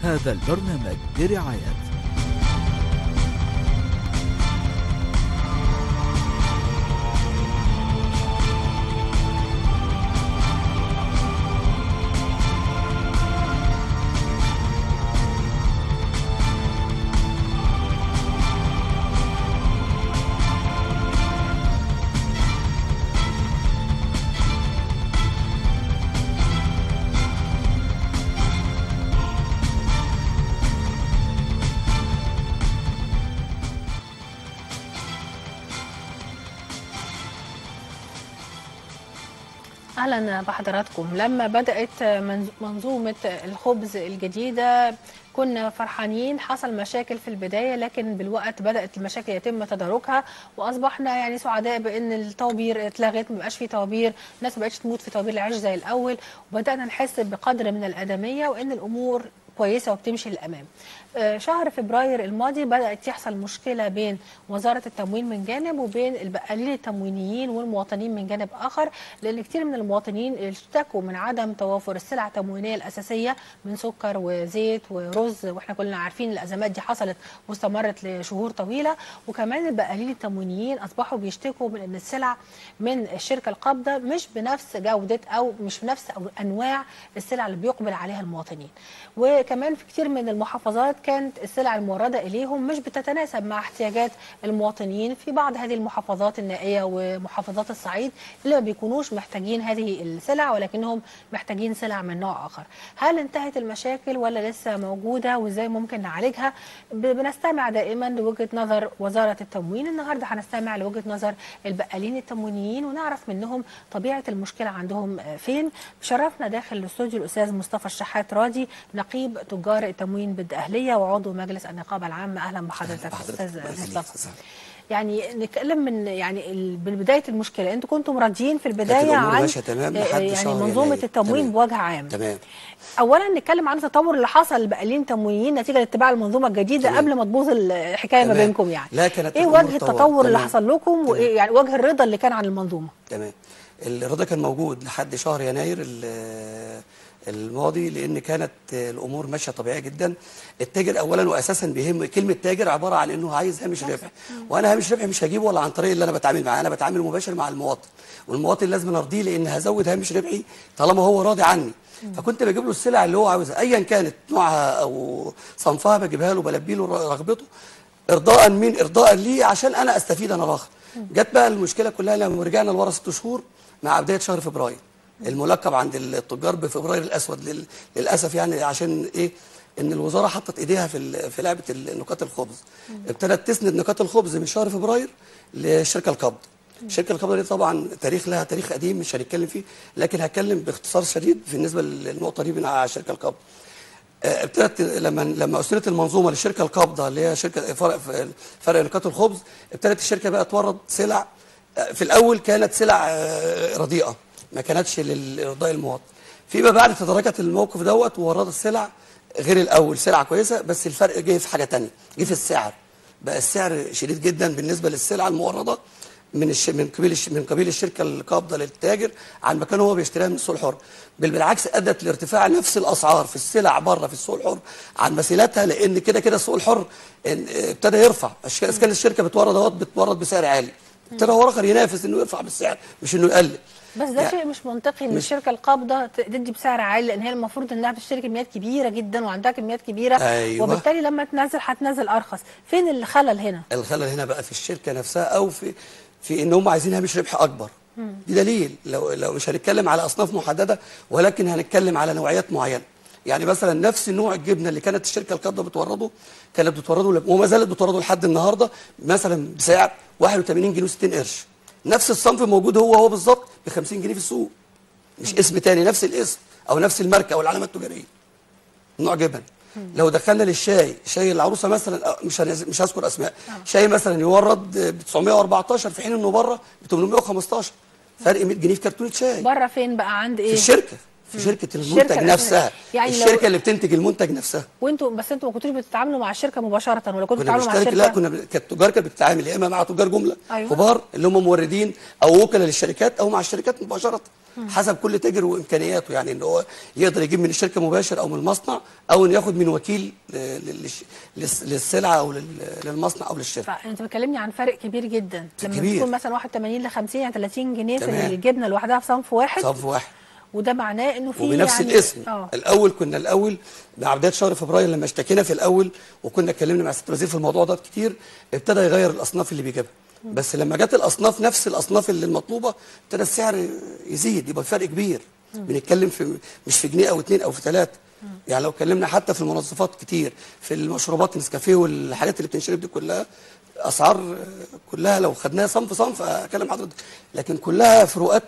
هذا البرنامج برعاية اهلا بحضراتكم لما بدات منز- منظومه الخبز الجديده كنا فرحانين حصل مشاكل في البدايه لكن بالوقت بدات المشاكل يتم تداركها واصبحنا يعني سعداء بان الطوابير اتلغت ما بقاش في طوابير الناس ما بقتش تموت في طوابير العيش زي الاول وبدانا نحس بقدر من الادميه وان الامور كويسه وبتمشي للامام. آه، شهر فبراير الماضي بدات يحصل مشكله بين وزاره التموين من جانب وبين البقالين التموينيين والمواطنين من جانب اخر لان كتير من المواطنين اشتكوا من عدم توافر السلع التموينيه الاساسيه من سكر وزيت ورز واحنا كلنا عارفين الازمات دي حصلت واستمرت لشهور طويله وكمان البقالين التموينيين اصبحوا بيشتكوا من ان السلع من الشركه القابضه مش بنفس جوده او مش بنفس أو انواع السلع اللي بيقبل عليها المواطنين وكمان في كتير من المحافظات كانت السلع المورده اليهم مش بتتناسب مع احتياجات المواطنين في بعض هذه المحافظات النائيه ومحافظات الصعيد اللي ما بيكونوش محتاجين هذه السلع ولكنهم محتاجين سلع من نوع اخر هل انتهت المشاكل ولا لسه موجوده وازاي ممكن نعالجها ب- بنستمع دائما لوجهه نظر وزاره التموين النهارده هنستمع لوجهه نظر البقالين التموينيين ونعرف منهم طبيعه المشكله عندهم آه، فين شرفنا داخل الاستوديو الاستاذ مصطفى الشحات راضي نقيب تجار التموين بالدقهليه وعضو مجلس النقابه العامه اهلا بحضرتك بحضرتك. استاذ الله يخليك. مصطفى يعني نتكلم من يعني ال- من بدايه المشكله انتوا كنتم راضيين في البدايه الأمور عن ماشية تمام آه، لحد يعني شهر منظومه يناير. التموين تمام. بوجه عام تمام اولا نتكلم عن التطور اللي حصل بقالين تموينيين نتيجه لاتباع المنظومه الجديده تمام. قبل ما تبوظ الحكايه ما تمام. بينكم يعني لا، كانت ايه الأمور وجه تطور. التطور اللي تمام. حصل لكم تمام. وايه يعني وجه الرضا اللي كان عن المنظومه تمام الرضا كان موجود لحد شهر يناير ال- الماضي لان كانت الامور ماشيه طبيعيه جدا التاجر اولا واساسا بيهم كلمه تاجر عباره عن انه عايز هامش ربح وانا هامش ربح مش هجيبه ولا عن طريق اللي انا بتعامل معاه انا بتعامل مباشر مع المواطن والمواطن لازم ارضيه لان هزود هامش ربحي طالما هو راضي عني فكنت بجيب له السلع اللي هو عاوزها ايا كانت نوعها او صنفها بجيبها له بلبي له رغبته ارضاء مين ارضاء ليه عشان انا استفيد انا الاخر جت بقى المشكله كلها لما رجعنا لورا ست شهور مع بدايه شهر فبراير الملقب عند التجار بفبراير الاسود لل... للاسف يعني عشان ايه ان الوزاره حطت ايديها في ال... في لعبه ال- نقاط الخبز ابتدت تسند نقاط الخبز من شهر فبراير للشركه القابضه الشركه القابضه دي طبعا تاريخ لها تاريخ قديم مش هنتكلم فيه لكن هتكلم باختصار شديد بالنسبه للنقطه دي من على الشركه القابضه آه، ابتدت لما لما اسرت المنظومه للشركه القابضه اللي هي شركه فرق فرق نقاط الخبز ابتدت الشركه بقى تورد سلع آه، في الاول كانت سلع آه، رديئه ما كانتش لارضاء المواطن فيما بعد تداركت الموقف دوت ووردت السلع غير الاول سلعه كويسه بس الفرق جه في حاجه تانية جه في السعر بقى السعر شديد جدا بالنسبه للسلعه المورده من الش... من قبيل الش... من قبيل الشركه القابضه للتاجر عن ما كان هو بيشتريها من السوق الحر بل بالعكس ادت لارتفاع نفس الاسعار في السلع بره في السوق الحر عن مثيلاتها لان كده كده السوق الحر ان- ابتدى يرفع الش- إذا كان الشركه بتورد اهوت بتورد بسعر عالي ابتدى هو اخر ينافس انه يرفع بالسعر مش انه يقلل بس ده يعني شيء مش منطقي ان مش- الشركه القابضه ت- تدي بسعر عالي لان هي المفروض انها بتشتري كميات كبيره جدا وعندها كميات كبيره أيوة. وبالتالي لما تنزل هتنزل ارخص فين الخلل هنا الخلل هنا بقى في الشركه نفسها او في في ان هم عايزين هامش ربح اكبر دي دليل لو لو مش هنتكلم على اصناف محدده ولكن هنتكلم على نوعيات معينه يعني مثلا نفس نوع الجبنه اللي كانت الشركه القابضه بتورده كانت بتورده وما زالت بتورده لحد النهارده مثلا بسعر 81 جنيه و60 قرش نفس الصنف موجود هو هو بالظبط ب 50 جنيه في السوق مش اسم تاني نفس الاسم او نفس الماركه او العلامه التجاريه نوع جبن لو دخلنا للشاي شاي العروسه مثلا أه، مش هنز- مش هذكر اسماء شاي مثلا يورد ب 914 في حين انه بره ب 815 فرق 100 جنيه في كرتونه شاي بره فين بقى عند في ايه الشركه في شركه المنتج الشركة نفسها يعني لو- الشركه اللي بتنتج المنتج نفسها وانتوا بس انتوا ما كنتوش بتتعاملوا مع الشركه مباشره ولا كنتوا كنا بتتعاملوا مع بنشترك الشركه لا كنا ب- كانت التجار كانت بتتعامل يا اما مع تجار جمله أيوة. كبار اللي هم موردين او وكلاء للشركات او مع الشركات مباشره حسب كل تاجر وامكانياته يعني ان هو يقدر يجيب من الشركه مباشر او من المصنع او انه ياخد من وكيل ل- للش- للس- للسلعه او لل- للمصنع او للشركه فانت بتكلمني عن فرق كبير جدا لما كبير. بتكون مثلا 81 ل 50 يعني 30 جنيه في تمام. الجبنه لوحدها في صنف واحد صنف واحد وده معناه انه في وبنفس يعني الاسم اه الاول كنا الاول مع بدايه شهر فبراير لما اشتكينا في الاول وكنا اتكلمنا مع الست وزير في الموضوع ده كتير ابتدى يغير الاصناف اللي بيجيبها بس لما جت الاصناف نفس الاصناف اللي المطلوبه ابتدى السعر يزيد يبقى فرق كبير بنتكلم في مش في جنيه او اتنين او في ثلاثه يعني لو اتكلمنا حتى في المنظفات كتير في المشروبات النسكافيه والحاجات اللي بتنشرب دي كلها اسعار كلها لو خدناها صنف صنف اكلم حضرتك لكن كلها فروقات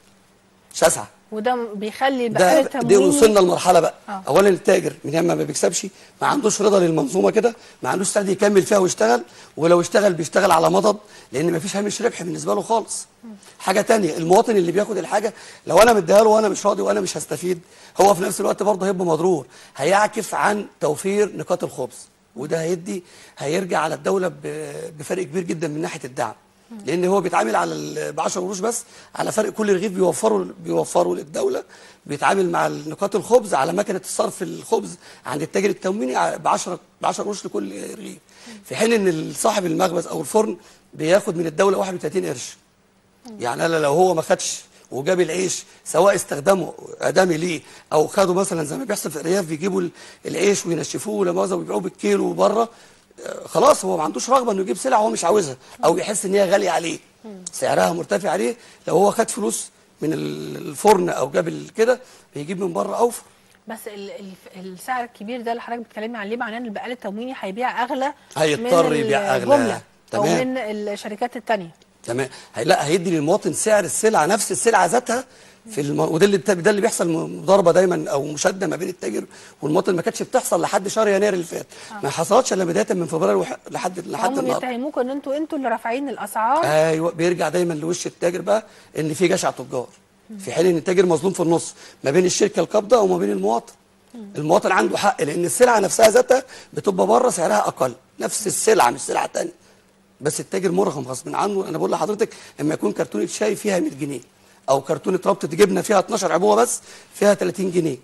شاسعه وده بيخلي ده بقى دي التموين وصلنا لمرحله بقى آه. آه. اولا التاجر من ياما ما بيكسبش ما عندوش رضا للمنظومه كده ما عندوش استعداد يكمل فيها ويشتغل ولو اشتغل بيشتغل على مضض لان ما فيش هامش ربح بالنسبه له خالص حاجه تانية المواطن اللي بياخد الحاجه لو انا مديها له وانا مش راضي وانا مش هستفيد هو في نفس الوقت برضه هيبقى مضرور هيعكف عن توفير نقاط الخبز وده هيدي هيرجع على الدوله ب- بفرق كبير جدا من ناحيه الدعم لان هو بيتعامل على ب 10 قروش بس على فرق كل رغيف بيوفره بيوفره للدوله بيتعامل مع نقاط الخبز على مكنه الصرف الخبز عند التاجر التمويني ب 10 ب 10 قروش لكل رغيف في حين ان صاحب المخبز او الفرن بياخد من الدوله 31 قرش يعني انا لو هو ما خدش وجاب العيش سواء استخدمه ادمي ليه او خده مثلا زي ما بيحصل في الارياف بيجيبوا ال- العيش وينشفوه لما ويبيعوه بالكيلو بره آه، خلاص هو ما عندوش رغبه انه يجيب سلعه هو مش عاوزها او يحس ان هي غاليه عليه سعرها مرتفع عليه لو هو خد فلوس من ال- الفرن او جاب ال- كده بيجيب من بره اوفر بس ال ال السعر الكبير ده اللي حضرتك بتتكلمي عليه معناه ان البقال التمويني هيبيع اغلى هيضطر من يبيع أغلى. الجمله او تمام. من الشركات التانية تمام هي لا هيدي للمواطن سعر السلعه نفس السلعه ذاتها في الم... وده اللي ده اللي بيحصل مضاربه دايما او مشاده ما بين التاجر والمواطن ما كانتش بتحصل لحد شهر يناير اللي فات ما حصلتش الا بدايه من فبراير وح... لحد لحد هم النهارده بيتهموكم ان انتوا انتوا اللي رافعين الاسعار ايوه بيرجع دايما لوش التاجر بقى ان في جشع تجار في حين ان التاجر مظلوم في النص ما بين الشركه القابضه وما بين المواطن المواطن عنده حق لان السلعه نفسها ذاتها بتبقى بره سعرها اقل نفس السلعه مش سلعه ثانيه بس التاجر مرغم غصب عنه انا بقول لحضرتك لما يكون كرتونه شاي فيها 100 جنيه او كرتونه ربطه جبنه فيها 12 عبوه بس فيها 30 جنيه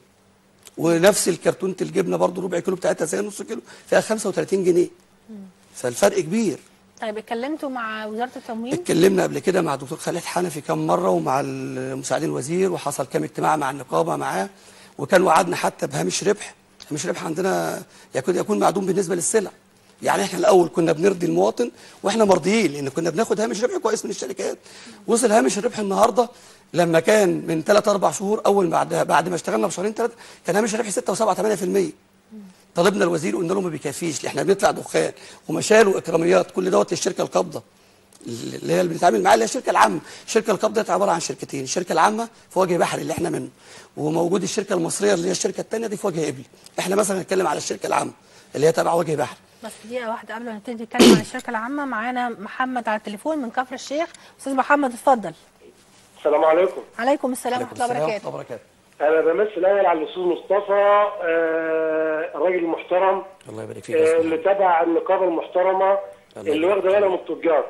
ونفس الكرتونه الجبنه برضو ربع كيلو بتاعتها زي نص كيلو فيها 35 جنيه فالفرق كبير طيب اتكلمتوا مع وزاره التموين اتكلمنا قبل كده مع الدكتور خالد حنفي كم مره ومع المساعدين الوزير وحصل كام اجتماع مع النقابه معاه وكان وعدنا حتى بهامش ربح هامش ربح عندنا يكاد يكون معدوم بالنسبه للسلع يعني احنا الاول كنا بنرضي المواطن واحنا مرضيين لان كنا بناخد هامش ربح كويس من الشركات وصل هامش الربح النهارده لما كان من 3 4 شهور اول بعد بعد ما اشتغلنا بشهرين ثلاثه كان هامش الربح 6 و7 8% طلبنا الوزير قلنا له ما بيكفيش احنا بنطلع دخان ومشال واكراميات كل دوت للشركه القابضه اللي هي اللي بنتعامل معاها اللي هي الشركه العامه، الشركه القابضه دي عباره عن شركتين، الشركه العامه في وجه بحري اللي احنا منه، وموجود الشركه المصريه اللي هي الشركه الثانيه دي في وجه قبلي، احنا مثلا نتكلم على الشركه العامه اللي هي تبع وجه بحري. بس دقيقه واحده قبل ما نبتدي نتكلم عن الشركه العامه معانا محمد على التليفون من كفر الشيخ استاذ محمد اتفضل السلام عليكم عليكم السلام ورحمه الله السلام وبركاته وبركاته. انا بمثل الاول على الاستاذ مصطفى آه، الراجل المحترم الله يبارك فيك آه، يا اللي أستاذ. تبع النقابه المحترمه الله اللي يبارك واخده بالها من التجار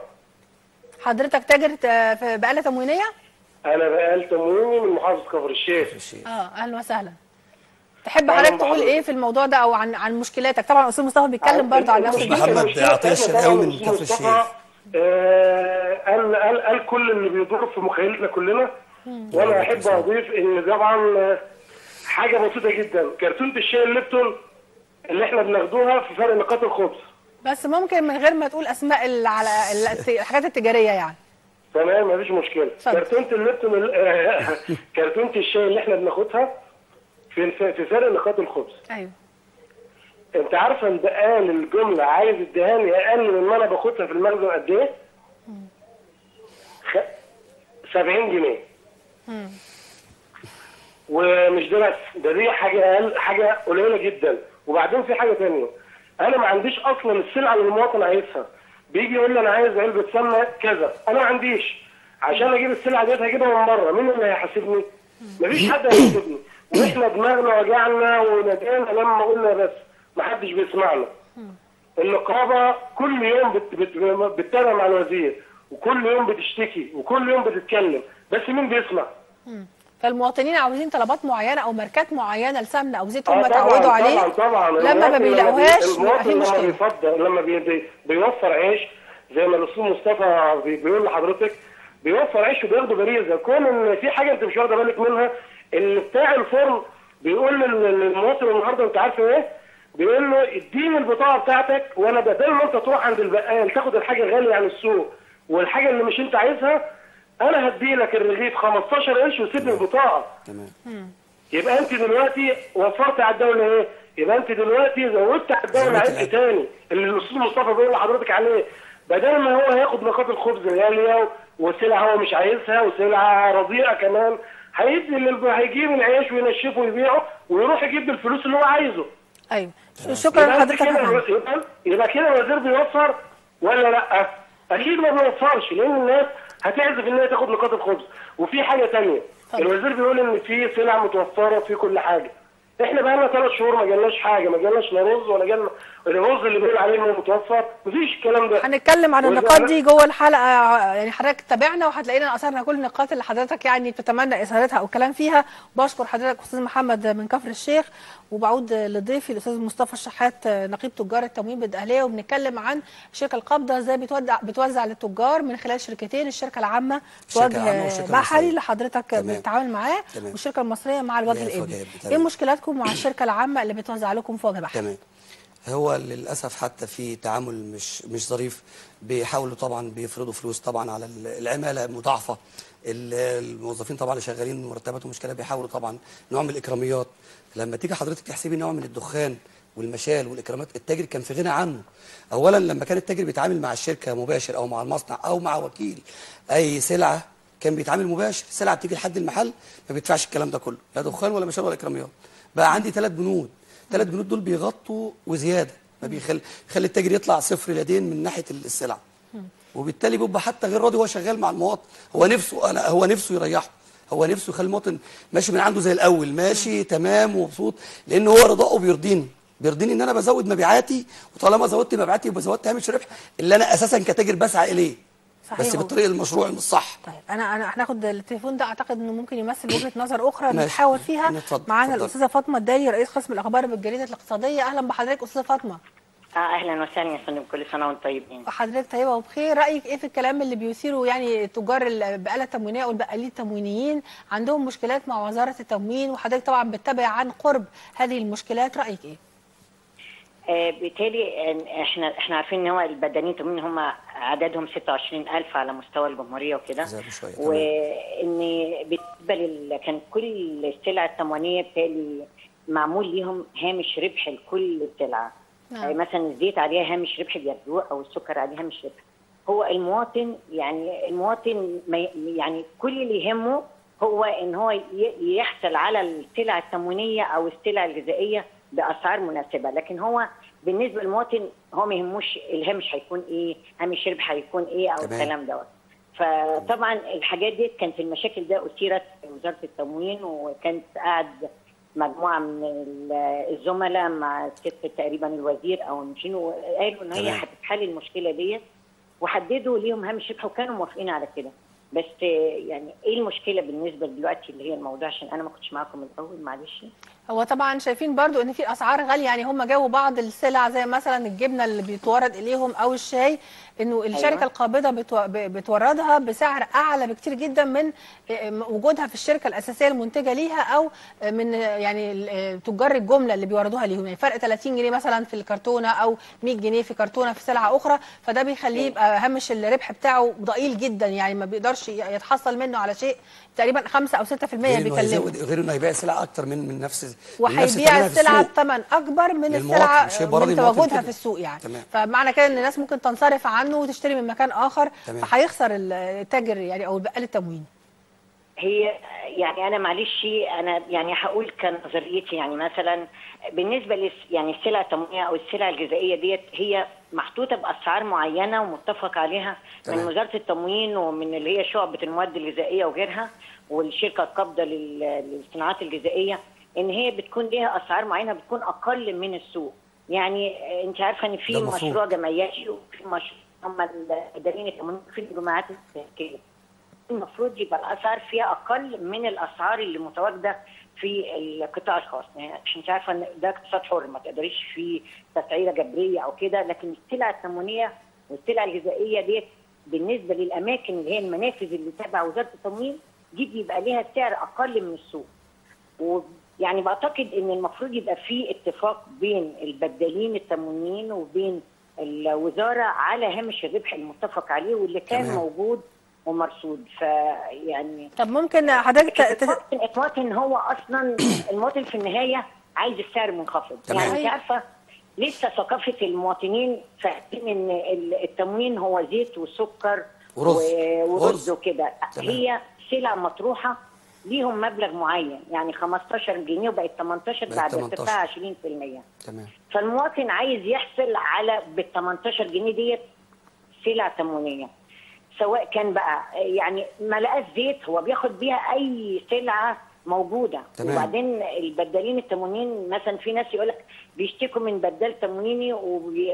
حضرتك تاجر ت- في بقاله تموينيه انا بقال تمويني من محافظه كفر الشيخ الشيخ. اه اهلا وسهلا تحب أهلاً حضرتك تقول بحضرتك. ايه في الموضوع ده او عن عن مشكلاتك طبعا الاستاذ مصطفى بيتكلم برضه عن نفس المشكلة- الجزء محمد المشكلة عطية بتاعتنا الشرقاوي طبعاً من الأستاذ كفر مصطفى، الشيخ. آه، قال قال قال كل اللي بيدور في مخيلتنا كلنا وانا احب اضيف ان طبعا آه، حاجه بسيطه جدا كرتونه الشاي الليبتون اللي احنا بناخدوها في فرق نقاط الخبز بس ممكن من غير ما تقول اسماء ال- على ال- الحاجات التجاريه يعني تمام مفيش مشكله اتفضل. كرتونه الليبتون ال- آه، كرتونه الشاي اللي احنا بناخدها في في فرق نقاط الخبز ايوه انت عارفه ان بقال الجمله عايز اديهاني اقل من ما انا باخدها في المخزن قد ايه؟ خ... 70 جنيه ومش ده بس ده دي حاجه اقل حاجه قليله جدا وبعدين في حاجه تانية انا ما عنديش اصلا السلعه اللي المواطن عايزها بيجي يقول لي انا عايز علبه سمنه كذا انا ما عنديش عشان اجيب السلعه ديت هجيبها من بره مين اللي هيحاسبني؟ مفيش حد هيحاسبني واحنا دماغنا وجعنا ونادينا لما قلنا بس ما حدش بيسمعنا النقابه كل يوم بت بت بتتابع مع الوزير وكل يوم بتشتكي وكل يوم بتتكلم بس مين بيسمع؟ فالمواطنين عاوزين طلبات معينه او ماركات معينه لسمنه او زيت آه هم طبعاً، اتعودوا عليه طبعا طبعا لما ما المواطن بيلاقوهاش بي- بيبقى في المواطن لما مشكله بيفضل لما بي بي بيوفر عيش زي ما الاستاذ مصطفى بي- بيقول لحضرتك بيوفر عيش وبياخده بريزه كون ان في حاجه انت مش واخده بالك منها اللي بتاع الفرن بيقول لل- للمواطن النهارده انت عارف ايه؟ بيقول له اديني البطاقه بتاعتك وانا بدل ما انت تروح عند البقال تاخد الحاجه غاليه عن السوق والحاجه اللي مش انت عايزها انا هدي لك الرغيف 15 قرش وسيب لي البطاقه تمام يبقى انت دلوقتي وفرت على الدوله ايه؟ يبقى انت دلوقتي زودت على الدوله زودت عبء العبء. تاني اللي الاستاذ مصطفى بيقول لحضرتك عليه بدل ما هو هياخد نقاط الخبز الغاليه وسلعه هو مش عايزها وسلعه رديئه كمان هيدي اللي هيجيب العيش وينشفه ويبيعه ويروح يجيب بالفلوس اللي هو عايزه ايوه شكرا يبقى انت لحضرتك يا كده فندم. يبقى يبقى كده الوزير بيوفر ولا لا؟ اكيد ما بيوفرش لان الناس هتعزف ان هي تاخد نقاط الخبز وفي حاجه تانية طبعا. الوزير بيقول ان في سلع متوفره في كل حاجه احنا بقى لنا ثلاث شهور ما جالناش حاجه ما جالناش لا رز ولا جالنا الرز اللي بيقول عليه انه متوفر مفيش الكلام ده هنتكلم عن وإذا- النقاط دي جوه الحلقه يعني حضرتك تابعنا وهتلاقينا اثرنا كل النقاط اللي حضرتك يعني بتتمنى اثارتها او الكلام فيها بشكر حضرتك استاذ محمد من كفر الشيخ وبعود لضيفي الاستاذ مصطفى الشحات نقيب تجار التموين بالاهليه وبنتكلم عن الشركه القابضه ازاي بتوزع بتوزع للتجار من خلال شركتين الشركه العامه الشركة بوجه العامة والشركة بحري المصرية. اللي حضرتك تمام. بتتعامل معاه تمام. والشركه المصريه مع الوجه اللي هي في الابلي وجه إبلي. ايه تمام. مشكلاتكم مع الشركه العامه اللي بتوزع لكم في وجه بحري تمام هو للاسف حتى في تعامل مش مش ظريف بيحاولوا طبعا بيفرضوا فلوس طبعا على ال- العماله مضاعفه ال- الموظفين طبعا اللي شغالين مرتباتهم مشكله بيحاولوا طبعا نوع من الاكراميات لما تيجي حضرتك تحسبي نوع من الدخان والمشال والاكرامات التاجر كان في غنى عنه اولا لما كان التاجر بيتعامل مع الشركه مباشر او مع المصنع او مع وكيل اي سلعه كان بيتعامل مباشر السلعه بتيجي لحد المحل ما بيدفعش الكلام ده كله لا دخان ولا مشال ولا اكراميات بقى عندي ثلاث بنود ثلاث بنود دول بيغطوا وزياده ما بيخلي بيخلي التاجر يطلع صفر اليدين من ناحيه السلعه وبالتالي بيبقى حتى غير راضي وهو شغال مع المواطن هو نفسه انا هو نفسه يريحه هو نفسه يخلي المواطن ماشي من عنده زي الاول ماشي تمام ومبسوط لان هو رضاؤه بيرضيني بيرضيني ان انا بزود مبيعاتي وطالما زودت مبيعاتي يبقى زودت هامش ربح اللي انا اساسا كتاجر بسعى اليه صحيح. بس بالطريقه المشروع مش صح طيب انا انا هناخد التليفون ده اعتقد انه ممكن يمثل وجهه نظر اخرى ماشي. نتحاور فيها اتفضل، معانا اتفضل. الاستاذه فاطمه الداي رئيس قسم الاخبار بالجريده الاقتصاديه اهلا بحضرتك استاذه فاطمه اه اهلا وسهلا يا فندم كل سنه وانتم طيبين حضرتك طيبه وبخير رايك ايه في الكلام اللي بيثيره يعني تجار البقاله التموينيه او البقالين التموينيين عندهم مشكلات مع وزاره التموين وحضرتك طبعا بتتابع عن قرب هذه المشكلات رايك ايه آه بالتالي آه، احنا احنا عارفين ان هو البدانين التموين هم عددهم 26000 على مستوى الجمهوريه وكده زادوا شوية، تمام. وان بالنسبه لل كان كل السلع التموينيه بالتالي معمول ليهم هامش ربح لكل سلعه نعم. آه، مثلا الزيت عليها هامش ربح بياخدوه او السكر عليه هامش ربح هو المواطن يعني المواطن ما ي- يعني كل اللي يهمه هو ان هو ي- يحصل على السلع التموينيه او السلع الغذائيه باسعار مناسبه لكن هو بالنسبه للمواطن هو ما يهموش الهامش هيكون ايه هامش الربح هيكون ايه او تمام. الكلام دوت فطبعا الحاجات دي كانت المشاكل ده اثيرت في وزاره التموين وكانت قاعد مجموعه من ال- الزملاء مع ست تقريبا الوزير او المشين وقالوا ان هي تمام. هتتحل المشكله ديت وحددوا ليهم هامش ربح وكانوا موافقين على كده بس يعني ايه المشكله بالنسبه دلوقتي اللي هي الموضوع عشان انا ما كنتش معاكم من الاول معلش هو طبعا شايفين برضو ان في اسعار غاليه يعني هم جابوا بعض السلع زي مثلا الجبنه اللي بيتورد اليهم او الشاي انه الشركه أيوة. القابضه بتو- ب- بتوردها بسعر اعلى بكتير جدا من آه، وجودها في الشركه الاساسيه المنتجه ليها او آه، من آه، يعني آه، تجار الجمله اللي بيوردوها ليهم يعني فرق 30 جنيه مثلا في الكرتونه او 100 جنيه في كرتونه في سلعه اخرى فده بيخليه يبقى هامش الربح بتاعه ضئيل جدا يعني ما بيقدرش يتحصل منه على شيء تقريبا 5 او 6% غير انه بيكلمه هيزود غير انه هيبيع سلعه اكتر من من نفس من نفس وهيبيع ثمنها في السلعه السوق. بثمن اكبر من للمواطن، السلعه مش هيبقى راضي من المواطن تواجدها كده. في السوق يعني تمام. فمعنى كده ان الناس ممكن تنصرف عنه وتشتري من مكان اخر تمام. فهيخسر التاجر يعني او البقال التموين هي يعني انا معلش انا يعني هقول كنظريتي يعني مثلا بالنسبه لس يعني السلع التموينيه او السلع الغذائيه ديت هي محطوطه باسعار معينه ومتفق عليها من تمام. وزاره التموين ومن اللي هي شعبه المواد الغذائيه وغيرها والشركه القابضه لل- للصناعات الغذائيه ان هي بتكون ليها اسعار معينه بتكون اقل من السوق يعني آه، انت عارفه ان في ده المفروض. مشروع جمعياتي وفي مشروع هم الاداريين التموين في الجماعات التشكيليه المفروض يبقى الاسعار فيها اقل من الاسعار اللي متواجده في القطاع الخاص يعني عشان انت عارفه ان ده اقتصاد حر ما تقدريش فيه تسعيره جبريه او كده لكن السلع التموينيه والسلع الغذائيه ديت بالنسبه للاماكن اللي هي المنافذ اللي تابعه وزاره التموين دي بيبقى ليها سعر اقل من السوق ويعني بعتقد ان المفروض يبقى في اتفاق بين البدالين التموينيين وبين الوزاره على هامش الربح المتفق عليه واللي كان تمام. موجود ومرصود فيعني طب ممكن حضرتك ت- ت- المواطن المواطن هو اصلا المواطن في النهايه عايز السعر منخفض تمام. يعني انت عارفه لسه ثقافه المواطنين فاهمين ان ال- التموين هو زيت وسكر ورز. و- ورز ورز. وكده تمام. هي سلع مطروحه ليهم مبلغ معين يعني 15 جنيه وبقت 18 بقت بعد 18. ارتفاع 20% تمام فالمواطن عايز يحصل على بال 18 جنيه ديت سلع تموينيه سواء كان بقى يعني ما لقاش زيت هو بياخد بيها اي سلعه موجوده تمام. وبعدين البدالين التموينيين مثلا في ناس يقول لك بيشتكوا من بدال تمويني وبي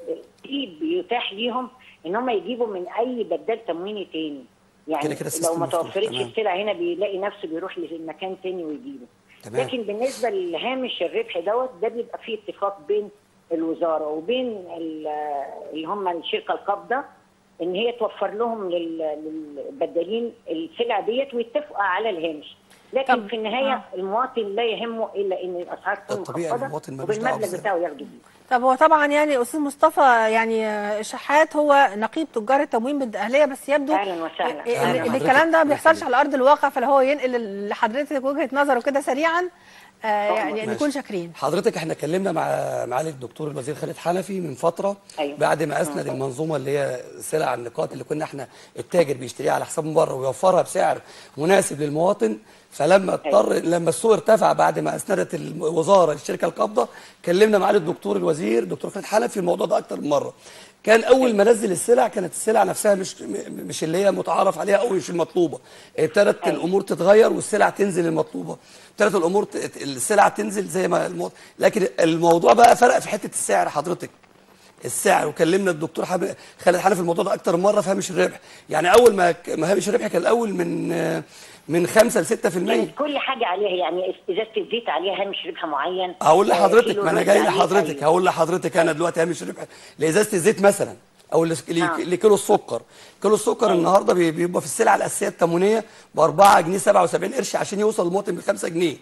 في بيتاح ليهم ان هم يجيبوا من اي بدال تمويني تاني يعني كده كده لو السيستم ما مفتوح. توفرتش تمام. السلع هنا بيلاقي نفسه بيروح لمكان تاني ويجيبه تمام. لكن بالنسبه لهامش الربح دوت ده بيبقى فيه اتفاق بين الوزاره وبين ال- اللي هم الشركه القابضه ان هي توفر لهم لل- للبدالين السلع ديت ويتفقوا على الهامش لكن طب- في النهايه آه. المواطن لا يهمه الا ان الاسعار تكون الطبيعي مخفضه المواطن ملوش دعوة وبالمبلغ بالسعر. بتاعه ياخده بيه طب هو طبعا يعني استاذ مصطفى يعني آه، شحات هو نقيب تجار التموين بالدقهليه بس يبدو أهلاً وسهلاً. ال- أهلاً ال- حضرتك. الكلام ده ما الله بيحصلش يخليك. على ارض الواقع فلو هو ينقل لحضرتك وجهه نظره كده سريعا آه، يعني ماشي. نكون شاكرين حضرتك احنا اتكلمنا مع معالي الدكتور الوزير خالد حنفي من فتره أيوة. بعد ما اسند المنظومه اللي هي سلع النقاط اللي كنا احنا التاجر بيشتريها على حساب من بره ويوفرها بسعر مناسب للمواطن فلما اضطر لما السوق ارتفع بعد ما اسندت الوزاره الشركه القابضه كلمنا معالي الدكتور الوزير دكتور خالد حنفي في الموضوع ده اكتر من مره كان اول ما نزل السلع كانت السلع نفسها مش م- مش اللي هي متعارف عليها او مش المطلوبه ابتدت الامور تتغير والسلع تنزل المطلوبه ابتدت الامور ت- السلع تنزل زي ما المو... لكن الموضوع بقى فرق في حته السعر حضرتك السعر وكلمنا الدكتور حب... خالد حنفي في الموضوع ده اكتر من مره في هامش الربح يعني اول ما ك- ما هامش الربح كان الاول من آه، من 5 ل 6% كانت كل حاجه عليها يعني ازازه الزيت عليها هامش ربح معين هقول آه، لحضرتك كيلو ما انا الرز جاي عليه لحضرتك أيوة. هقول لحضرتك انا دلوقتي هامش الربح لازازه الزيت مثلا او لس- ل- آه. لكيلو السكر كيلو السكر النهارده بي- بيبقى في السلع الاساسيه التموينيه ب 4 جنيه 77 قرش عشان يوصل للمواطن ب 5 جنيه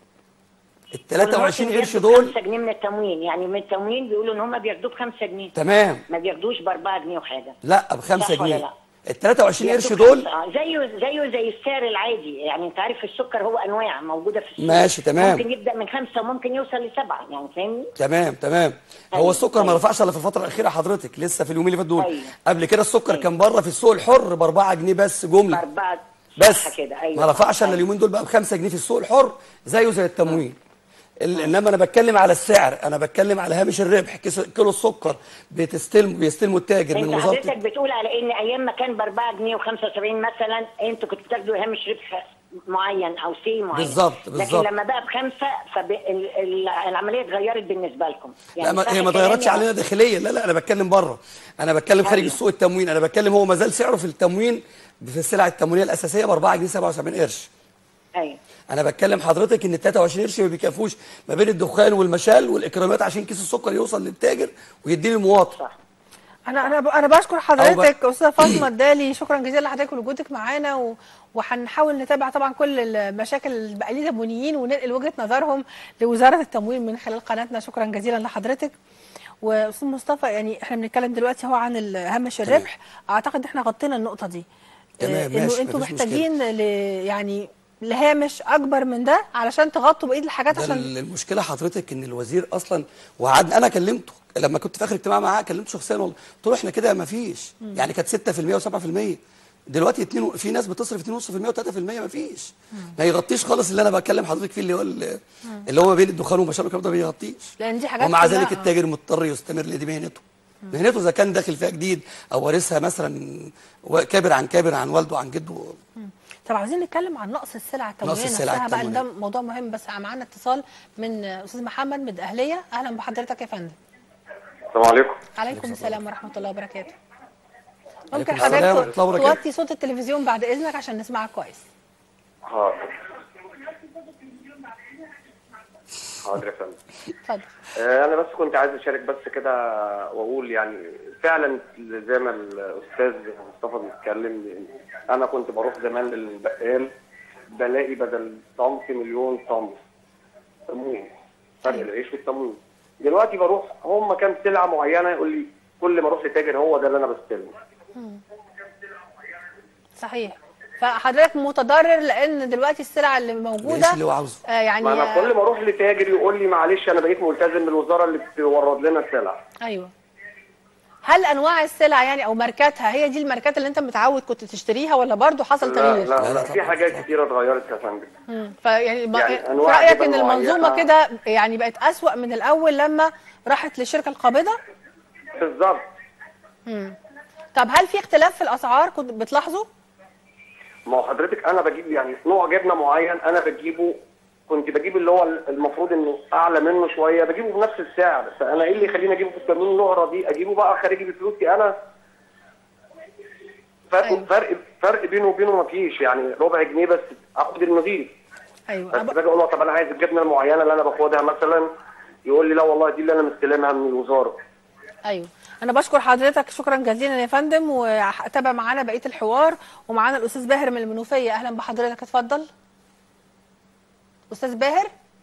ال 23 قرش والمواطن دول بياخدوا 5 جنيه من التموين يعني من التموين بيقولوا ان هم بياخدوه ب 5 جنيه تمام ما بياخدوش ب 4 جنيه وحاجه لا ب 5 صح ولا جنيه لا؟ ال 23 قرش بياخدوه دول بخمسة. آه، زيه زيه زي السعر العادي يعني انت عارف السكر هو انواع موجوده في السوق ماشي، تمام. ممكن يبدا من خمسه وممكن يوصل لسبعه يعني فاهمني؟ تمام تمام هو أيوة، السكر ما أيوة. رفعش الا في الفتره الاخيره حضرتك لسه في اليومين اللي فاتوا دول أيوة. قبل كده السكر أيوة. كان بره في السوق الحر ب 4 جنيه بس جمله باربعه بس صح كده ايوه ما رفعش الا أيوة. اليومين دول بقى ب 5 جنيه في السوق الحر زيه زي التموين ال- انما انا بتكلم على السعر انا بتكلم على هامش الربح كيس- كيلو السكر بتستلم بيستلمه التاجر من انت وزاره حضرتك بتقول على ان ايام ما كان ب 4 جنيه و75 مثلا انتوا كنتوا بتاخدوا هامش ربح معين او سي معين بالظبط، بالظبط. لكن لما بقى بخمسه فالعمليه اتغيرت بالنسبه لكم لا ما صح هي ما كلامي اتغيرتش ولا- علينا داخليا لا لا انا بتكلم بره انا بتكلم خارج أيوة. السوق التموين انا بتكلم هو ما زال سعره في التموين في السلع التموينيه الاساسيه ب 4 جنيه 77 قرش ايوه انا بتكلم حضرتك ان ال 23 قرش ما بيكفوش ما بين الدخان والمشال والاكرامات عشان كيس السكر يوصل للتاجر ويديه للمواطن صح انا انا انا بشكر حضرتك استاذه فاطمه الدالي شكرا جزيلا لحضرتك ولوجودك معانا و... وهنحاول نتابع طبعا كل المشاكل البقالين التموينيين وننقل وجهه نظرهم لوزاره التموين من خلال قناتنا شكرا جزيلا لحضرتك واستاذ مصطفى يعني احنا بنتكلم دلوقتي هو عن ال- هامش الربح اعتقد احنا غطينا النقطه دي تمام، آه، ماشي، انه انتوا مفيش محتاجين ل... يعني لهامش اكبر من ده علشان تغطوا بقيه الحاجات ده عشان ال- المشكله حضرتك ان الوزير اصلا وعدنا انا كلمته لما كنت في اخر اجتماع معاه كلمته شخصيا والله قلت له احنا كده ما فيش يعني كانت 6% و7% دلوقتي اتنين في ناس بتصرف 2.5% و3% ما فيش ما يغطيش خالص اللي انا بكلم حضرتك فيه اللي هو ال- اللي هو ما بين الدخان والمشروب والكلام ده ما بيغطيش لان دي حاجات ومع كلها- ذلك التاجر مضطر يستمر لدي مهنته مهنته اذا كان داخل فيها جديد او وارثها مثلا و- كابر عن كابر عن والده عن جده طب عايزين نتكلم عن نقص السلع التموينيه نقص السلع نفسها بقى إن ده التموينية. موضوع مهم بس معانا اتصال من استاذ محمد من الدقهليه اهلا بحضرتك يا فندم السلام عليكم عليكم السلام ورحمه الله وبركاته ممكن عليكم السلام ورحمة حضرتك الله وبركاته. توطي صوت التلفزيون بعد اذنك عشان نسمعك كويس حاضر حاضر يا فندم اتفضل آه، انا بس كنت عايز اشارك بس كده واقول يعني فعلا زي ما الاستاذ مصطفى بيتكلم انا كنت بروح زمان للبقال بلاقي بدل صنف مليون صنف تموين فرق العيش والتموين دلوقتي بروح هم كام سلعه معينه يقول لي كل ما اروح لتاجر هو ده اللي انا بستلمه صحيح فحضرتك متضرر لان دلوقتي السلع اللي موجوده العيش اللي هو عاوزه. آه يعني ما انا كل ما اروح لتاجر يقول لي معلش انا بقيت ملتزم بالوزاره اللي بتورد لنا السلع ايوه هل انواع السلع يعني او ماركاتها هي دي الماركات اللي انت متعود كنت تشتريها ولا برضو حصل لا تغيير لا, لا، لا طبعاً. في حاجات كتيره اتغيرت يا فندم مم. فيعني ما- يعني في أنواع رايك جبن ان المنظومه معينة. كده يعني بقت اسوأ من الاول لما راحت للشركه القابضه بالظبط طب هل في اختلاف في الاسعار كنت بتلاحظه ما هو حضرتك انا بجيب يعني نوع جبنه معين انا بجيبه كنت بجيب اللي هو المفروض انه اعلى منه شويه بجيبه بنفس السعر فانا ايه اللي يخليني اجيبه في التموين النهره دي اجيبه بقى خارجي بفلوسي انا فرق أيوة. فرق فرق بينه وبينه ما فيش يعني ربع جنيه بس اخد النظيف ايوه بس أب- باجي اقول له طب انا عايز الجبنه المعينه اللي انا باخدها مثلا يقول لي لا والله دي اللي انا مستلمها من الوزاره ايوه انا بشكر حضرتك شكرا جزيلا يا فندم وهتابع معانا بقيه الحوار ومعانا الاستاذ باهر من المنوفيه اهلا بحضرتك اتفضل استاذ باهر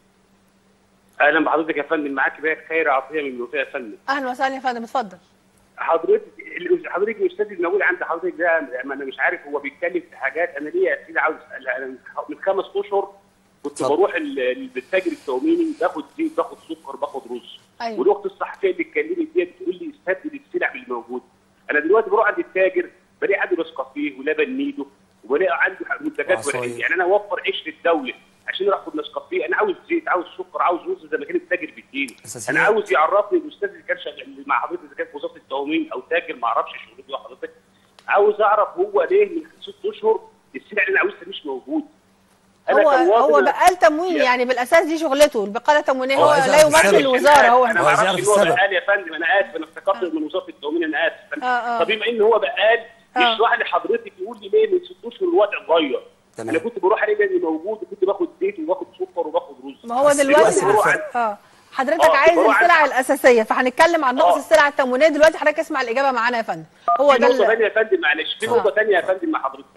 اهلا بحضرتك يا فندم معاك بقى خير عطيه من المنوفيه يا فندم اهلا وسهلا يا فندم اتفضل حضرتك ال- حضرتك الاستاذ الموجود عند حضرتك ده ما انا مش عارف هو بيتكلم في حاجات انا ليه يا سيدي عاوز اسال انا من خ- من خمس اشهر كنت اتفضل. بروح ال- ال- بالتاجر التوميني باخد زيت باخد سكر باخد رز أيوة. والاخت الصحفيه اللي اتكلمت دي بتقول لي استبدل السلع اللي موجوده انا دلوقتي بروح عند التاجر بلاقي عنده نسكافيه ولبن نيدو وبلاقي عنده منتجات وعصاير. وحيد. يعني انا اوفر عيش للدوله عشان اخد نسكافيه انا عاوز زيت عاوز سكر عاوز رز زي ما كان التاجر بيديني أساسيات. انا عاوز يعرفني الاستاذ اللي كان شغال اللي مع حضرتك اذا كان في وزاره التموين او تاجر ما اعرفش شغلته إيه حضرتك عاوز اعرف هو ليه من ست اشهر السلع اللي انا عاوزها مش موجود هو كمواطن هو أنا- بقال تموين يعني بالاساس دي شغلته البقاله التموينيه هو هو عايز لا يعرف يمثل السبب. الوزاره هو انا هو ما عايز اعرفش يعرف ان هو السبب. بقال يا فندم انا اسف انا افتكرت من وزاره التموين انا اسف آه، آه. طب بما ان هو بقال آه. يشرح لي حضرتك يقول لي ليه من ست اشهر الوضع اتغير تمام. انا كنت بروح الاقي اللي موجود وكنت باخد زيت وباخد سكر وباخد رز ما هو بس دلوقتي دلوقتي بروح اه حضرتك آه، عايز بروح السلع عند- الاساسيه فهنتكلم عن نقص آه. السلع التموينيه دلوقتي حضرتك اسمع الاجابه معانا يا فندم هو في ده نقطه اللي- ثانيه يا فندم معلش في نقطه ثانيه يا فندم مع حضرتك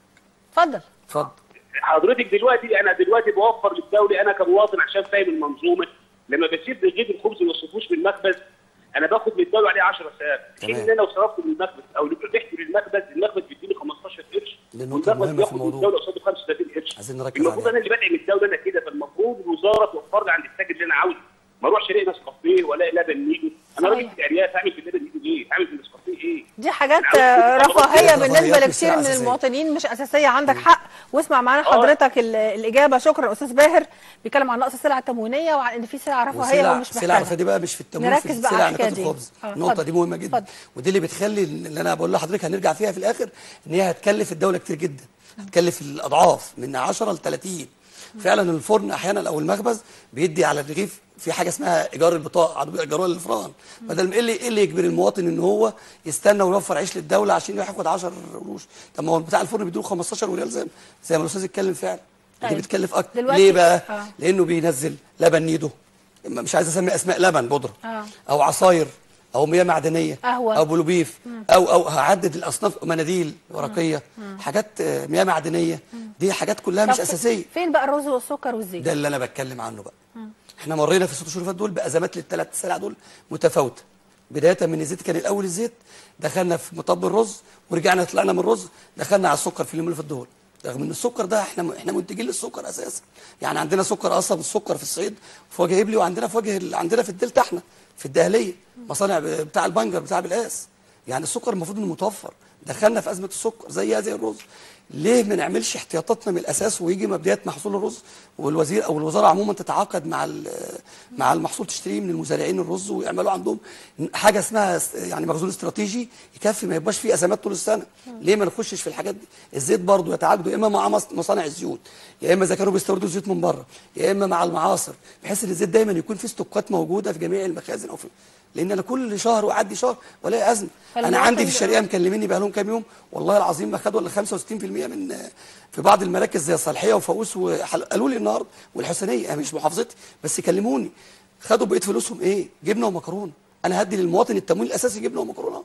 اتفضل اتفضل حضرتك دلوقتي انا دلوقتي بوفر للدوله انا كمواطن عشان فاهم المنظومه لما بسيب رغيف الخبز ما يصرفوش من المخبز انا باخد من الدوله عليه 10 ساعات حين تمام. ان انا لو صرفت من المخبز او رحت للمخبز المخبز بيديني 15 قرش دي النقطة والمخبز المهمة في بياخد من الموضوع. الدوله قصاده 35 قرش عايزين نركز المفروض عليها. انا اللي بدعم الدوله انا كده فالمفروض الوزاره توفر لي عند التاجر اللي انا عاوزه ما اروحش الاقي نسكافيه ولا لبن نيجو انا راجل صحيح. في الارياف اعمل في اللبن نيجو ايه؟ اعمل في النسكافيه ايه؟ دي حاجات عاوز آه، تبقى رفاهيه رفاهيات بالنسبه مش لكثير سلع من أساسية. المواطنين مش اساسيه عندك حق واسمع معانا حضرتك ال- الاجابه شكرا استاذ باهر بيتكلم عن نقص السلع التموينيه وعن ان في سلع رفاهيه وسلع ومش سلع محتاجه رفاهيه دي بقى مش في التموين في نركز بقى السلع على الحكاية نكات دي. الخبز آه، النقطه اتفضل. دي مهمه جدا اتفضل. ودي اللي بتخلي اللي انا بقول لحضرتك هنرجع فيها في الاخر ان هي هتكلف الدوله كتير جدا هتكلف الاضعاف من 10 ل 30 فعلا الفرن احيانا او المخبز بيدي على الرغيف في حاجه اسمها ايجار البطاقه عربيه ايجاروها للفران بدل ما ايه اللي ايه اللي يجبر المواطن ان هو يستنى ويوفر عيش للدوله عشان ياخد 10 قروش طب ما هو بتاع الفرن بيديله 15 وريال زي زي ما الاستاذ اتكلم فعلا دي أيوة. بتكلف اكتر دلوقتي- ليه بقى آه. لانه بينزل لبن نيدو مش عايز اسمي اسماء لبن بودره آه. او عصاير او مياه معدنيه قهوة. او بلوبيف او او هعدد الاصناف مناديل ورقيه حاجات آه، مياه معدنيه دي حاجات كلها مش طب اساسيه فين بقى الرز والسكر والزيت ده اللي انا بتكلم عنه بقى احنا مرينا في الست شهور اللي فاتوا دول بازمات للثلاث سلع دول متفاوته بدايه من الزيت كان الاول الزيت دخلنا في مطب الرز ورجعنا طلعنا من الرز دخلنا على السكر في اليوم اللي فات دول رغم ان السكر ده احنا احنا منتجين للسكر اساسا يعني عندنا سكر اصلا السكر في الصعيد في وجه ابلي وعندنا في وجه ال- عندنا في الدلتا احنا في الدهليه مصانع ب- بتاع البنجر بتاع بالقاس يعني السكر المفروض انه متوفر دخلنا في ازمه السكر زيها زي الرز ليه ما نعملش احتياطاتنا من الاساس ويجي مبدئيات محصول الرز والوزير او الوزاره عموما تتعاقد مع ال- مع المحصول تشتريه من المزارعين الرز ويعملوا عندهم حاجه اسمها س- يعني مخزون استراتيجي يكفي ما يبقاش فيه ازمات طول السنه ليه ما نخشش في الحاجات دي الزيت برضه يتعاقدوا يا اما مع مص- مصانع الزيوت يا اما اذا كانوا بيستوردوا زيت من بره يا اما مع المعاصر بحيث ان الزيت دايما يكون في استوكات موجوده في جميع المخازن او في لان انا كل شهر واعدي شهر ولا ازمه انا فالمواطن عندي في ده- الشرقيه مكلميني بقى لهم كام يوم والله العظيم ما خدوا الا 65% من في بعض المراكز زي صالحيه وفاقوس وحل- قالوا لي النهارده والحسينيه أنا مش محافظتي بس كلموني خدوا بقيه فلوسهم ايه جبنه ومكرونه انا هدي للمواطن التموين الاساسي جبنه ومكرونه